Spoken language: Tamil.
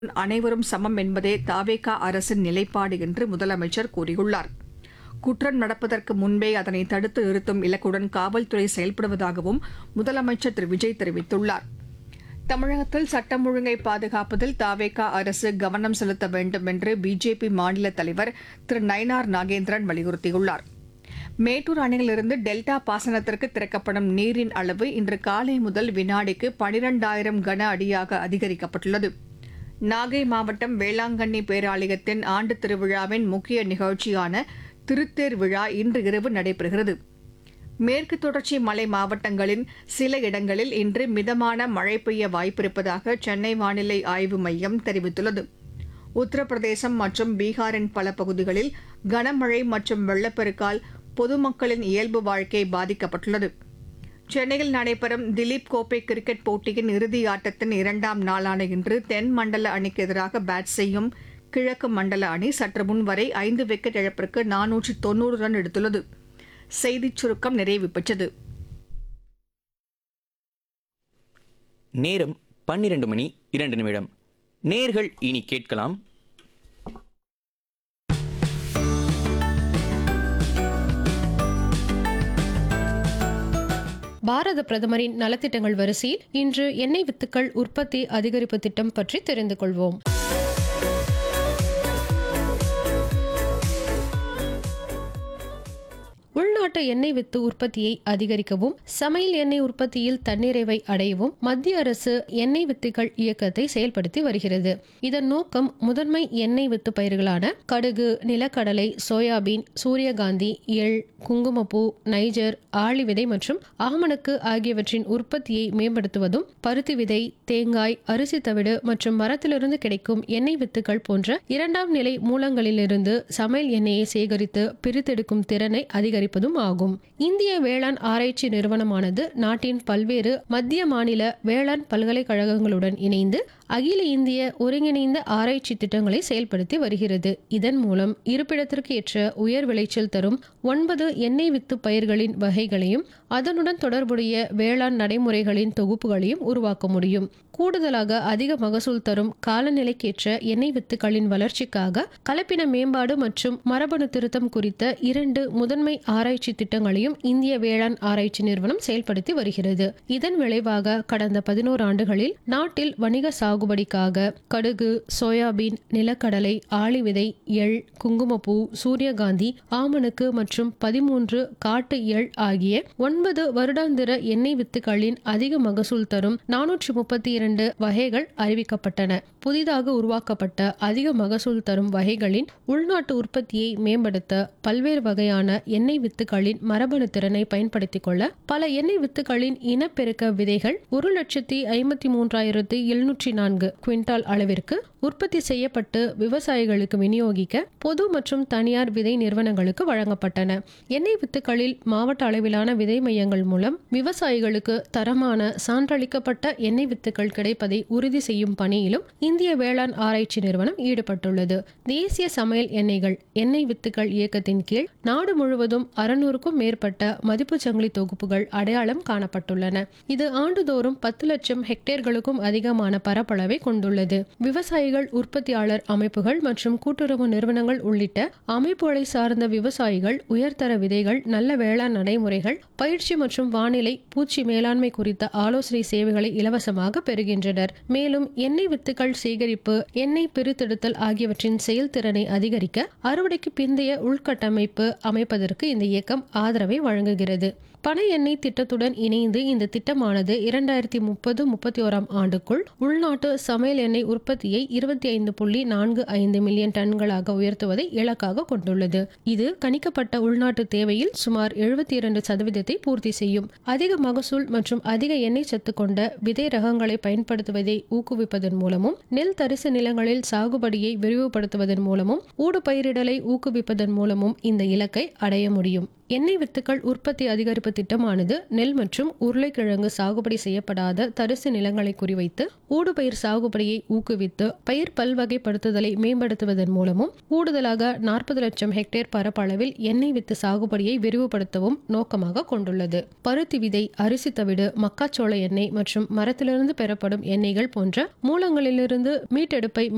அனைவரும் சமம் என்பதே தாவேகா அரசின் நிலைப்பாடு என்று முதலமைச்சர் கூறியுள்ளார் குற்றம் நடப்பதற்கு முன்பே அதனை தடுத்து நிறுத்தும் இலக்குடன் காவல்துறை செயல்படுவதாகவும் முதலமைச்சர் திரு விஜய் தெரிவித்துள்ளார் தமிழகத்தில் சட்டம் ஒழுங்கை பாதுகாப்பதில் தாவேகா அரசு கவனம் செலுத்த வேண்டும் என்று பிஜேபி மாநில தலைவர் திரு நயினார் நாகேந்திரன் வலியுறுத்தியுள்ளார் மேட்டூர் அணையிலிருந்து டெல்டா பாசனத்திற்கு திறக்கப்படும் நீரின் அளவு இன்று காலை முதல் வினாடிக்கு பனிரெண்டாயிரம் கன அடியாக அதிகரிக்கப்பட்டுள்ளது நாகை மாவட்டம் வேளாங்கண்ணி பேராலயத்தின் ஆண்டு திருவிழாவின் முக்கிய நிகழ்ச்சியான திருத்தேர் விழா இன்று இரவு நடைபெறுகிறது மேற்கு தொடர்ச்சி மலை மாவட்டங்களின் சில இடங்களில் இன்று மிதமான மழை பெய்ய வாய்ப்பிருப்பதாக சென்னை வானிலை ஆய்வு மையம் தெரிவித்துள்ளது உத்தரப்பிரதேசம் மற்றும் பீகாரின் பல பகுதிகளில் கனமழை மற்றும் வெள்ளப்பெருக்கால் பொதுமக்களின் இயல்பு வாழ்க்கை பாதிக்கப்பட்டுள்ளது சென்னையில் நடைபெறும் திலீப் கோப்பை கிரிக்கெட் போட்டியின் இறுதி ஆட்டத்தின் இரண்டாம் நாளான இன்று தென் மண்டல அணிக்கு எதிராக பேட் செய்யும் கிழக்கு மண்டல அணி சற்று முன் வரை ஐந்து விக்கெட் இழப்பிற்கு நானூற்று தொன்னூறு ரன் எடுத்துள்ளது செய்திச் சுருக்கம் நிறைவு பெற்றது நேரம் பன்னிரண்டு மணி இரண்டு நிமிடம் நேர்கள் இனி கேட்கலாம் பாரத பிரதமரின் நலத்திட்டங்கள் வரிசையில் இன்று எண்ணெய் வித்துக்கள் உற்பத்தி அதிகரிப்பு திட்டம் பற்றி தெரிந்து கொள்வோம் உள்நாட்டு எண்ணெய் வித்து உற்பத்தியை அதிகரிக்கவும் சமையல் எண்ணெய் உற்பத்தியில் தன்னிறைவை அடையவும் மத்திய அரசு எண்ணெய் வித்துகள் இயக்கத்தை செயல்படுத்தி வருகிறது இதன் நோக்கம் முதன்மை எண்ணெய் வித்து பயிர்களான கடுகு நிலக்கடலை சோயாபீன் சூரியகாந்தி எள் குங்குமப்பூ நைஜர் ஆளி விதை மற்றும் ஆமணக்கு ஆகியவற்றின் உற்பத்தியை மேம்படுத்துவதும் பருத்தி விதை தேங்காய் அரிசி தவிடு மற்றும் மரத்திலிருந்து கிடைக்கும் எண்ணெய் வித்துகள் போன்ற இரண்டாம் நிலை மூலங்களிலிருந்து சமையல் எண்ணெயை சேகரித்து பிரித்தெடுக்கும் திறனை அதிகரிப்பதும் ஆகும் இந்திய வேளாண் ஆராய்ச்சி நிறுவனமானது நாட்டின் பல்வேறு மத்திய மாநில வேளாண் பல்கலைக்கழகங்களுடன் இணைந்து அகில இந்திய ஒருங்கிணைந்த ஆராய்ச்சி திட்டங்களை செயல்படுத்தி வருகிறது இதன் மூலம் இருப்பிடத்திற்கு ஏற்ற உயர் விளைச்சல் தரும் ஒன்பது எண்ணெய் வித்து பயிர்களின் வகைகளையும் அதனுடன் தொடர்புடைய வேளாண் நடைமுறைகளின் தொகுப்புகளையும் உருவாக்க முடியும் கூடுதலாக அதிக மகசூல் தரும் காலநிலைக்கேற்ற எண்ணெய் வித்துக்களின் வளர்ச்சிக்காக கலப்பின மேம்பாடு மற்றும் மரபணு திருத்தம் குறித்த இரண்டு முதன்மை ஆராய்ச்சி திட்டங்களையும் இந்திய வேளாண் ஆராய்ச்சி நிறுவனம் செயல்படுத்தி வருகிறது இதன் விளைவாக கடந்த பதினோரு ஆண்டுகளில் நாட்டில் வணிக சாகுபடிக்காக கடுகு சோயாபீன் நிலக்கடலை ஆளி விதை எள் குங்குமப்பூ சூரியகாந்தி ஆமணக்கு மற்றும் பதிமூன்று காட்டு எள் ஆகிய ஒன்பது வருடாந்திர எண்ணெய் வித்துக்களின் அதிக மகசூல் தரும் நானூற்றி முப்பத்தி இரண்டு வகைகள் அறிவிக்கப்பட்டன புதிதாக உருவாக்கப்பட்ட அதிக மகசூல் தரும் வகைகளின் உள்நாட்டு உற்பத்தியை மேம்படுத்த பல்வேறு வகையான எண்ணெய் வித்துக்களின் மரபணு திறனை பயன்படுத்திக் கொள்ள பல எண்ணெய் வித்துக்களின் இனப்பெருக்க விதைகள் ஒரு லட்சத்தி ஐம்பத்தி மூன்றாயிரத்து எழுநூற்றி நான்கு குவிண்டால் அளவிற்கு உற்பத்தி செய்யப்பட்டு விவசாயிகளுக்கு விநியோகிக்க பொது மற்றும் தனியார் விதை நிறுவனங்களுக்கு வழங்கப்பட்டன எண்ணெய் வித்துக்களில் மாவட்ட அளவிலான விதை மையங்கள் மூலம் விவசாயிகளுக்கு தரமான சான்றளிக்கப்பட்ட எண்ணெய் வித்துக்கள் கிடைப்பதை உறுதி செய்யும் பணியிலும் இந்திய வேளாண் ஆராய்ச்சி நிறுவனம் ஈடுபட்டுள்ளது தேசிய சமையல் எண்ணெய்கள் எண்ணெய் வித்துக்கள் இயக்கத்தின் கீழ் நாடு முழுவதும் அறுநூறுக்கும் மேற்பட்ட மதிப்புச் சங்கிலி தொகுப்புகள் அடையாளம் காணப்பட்டுள்ளன இது ஆண்டுதோறும் பத்து லட்சம் ஹெக்டேர்களுக்கும் அதிகமான பரப்பளவை கொண்டுள்ளது விவசாயிகள் உற்பத்தியாளர் அமைப்புகள் மற்றும் கூட்டுறவு நிறுவனங்கள் உள்ளிட்ட அமைப்புகளை சார்ந்த விவசாயிகள் உயர்தர விதைகள் நல்ல வேளாண் நடைமுறைகள் பயிற்சி மற்றும் வானிலை பூச்சி மேலாண்மை குறித்த ஆலோசனை சேவைகளை இலவசமாக பெறுகின்றனர் மேலும் எண்ணெய் வித்துக்கள் சேகரிப்பு எண்ணெய் பிரித்தெடுத்தல் ஆகியவற்றின் செயல்திறனை அதிகரிக்க அறுவடைக்கு பிந்தைய உள்கட்டமைப்பு அமைப்பதற்கு இந்த இயக்கம் ஆதரவை வழங்குகிறது பனை எண்ணெய் திட்டத்துடன் இணைந்து இந்த திட்டமானது இரண்டாயிரத்தி முப்பது முப்பத்தி ஓராம் ஆண்டுக்குள் உள்நாட்டு சமையல் எண்ணெய் உற்பத்தியை இருபத்தி ஐந்து புள்ளி நான்கு ஐந்து மில்லியன் டன்களாக உயர்த்துவதை இலக்காக கொண்டுள்ளது இது கணிக்கப்பட்ட உள்நாட்டு தேவையில் சுமார் எழுபத்தி இரண்டு சதவீதத்தை பூர்த்தி செய்யும் அதிக மகசூல் மற்றும் அதிக எண்ணெய் சத்து கொண்ட விதை ரகங்களை பயன்படுத்துவதை ஊக்குவிப்பதன் மூலமும் நெல் தரிசு நிலங்களில் சாகுபடியை விரிவுபடுத்துவதன் மூலமும் ஊடு பயிரிடலை ஊக்குவிப்பதன் மூலமும் இந்த இலக்கை அடைய முடியும் எண்ணெய் வித்துக்கள் உற்பத்தி அதிகரிப்பு திட்டமானது நெல் மற்றும் உருளைக்கிழங்கு சாகுபடி செய்யப்படாத தரிசு நிலங்களை குறிவைத்து ஊடுபயிர் சாகுபடியை ஊக்குவித்து பயிர் பல்வகைப்படுத்துதலை மேம்படுத்துவதன் மூலமும் கூடுதலாக நாற்பது லட்சம் ஹெக்டேர் பரப்பளவில் எண்ணெய் வித்து சாகுபடியை விரிவுபடுத்தவும் நோக்கமாக கொண்டுள்ளது பருத்தி விதை அரிசி தவிடு மக்காச்சோள எண்ணெய் மற்றும் மரத்திலிருந்து பெறப்படும் எண்ணெய்கள் போன்ற மூலங்களிலிருந்து மீட்டெடுப்பை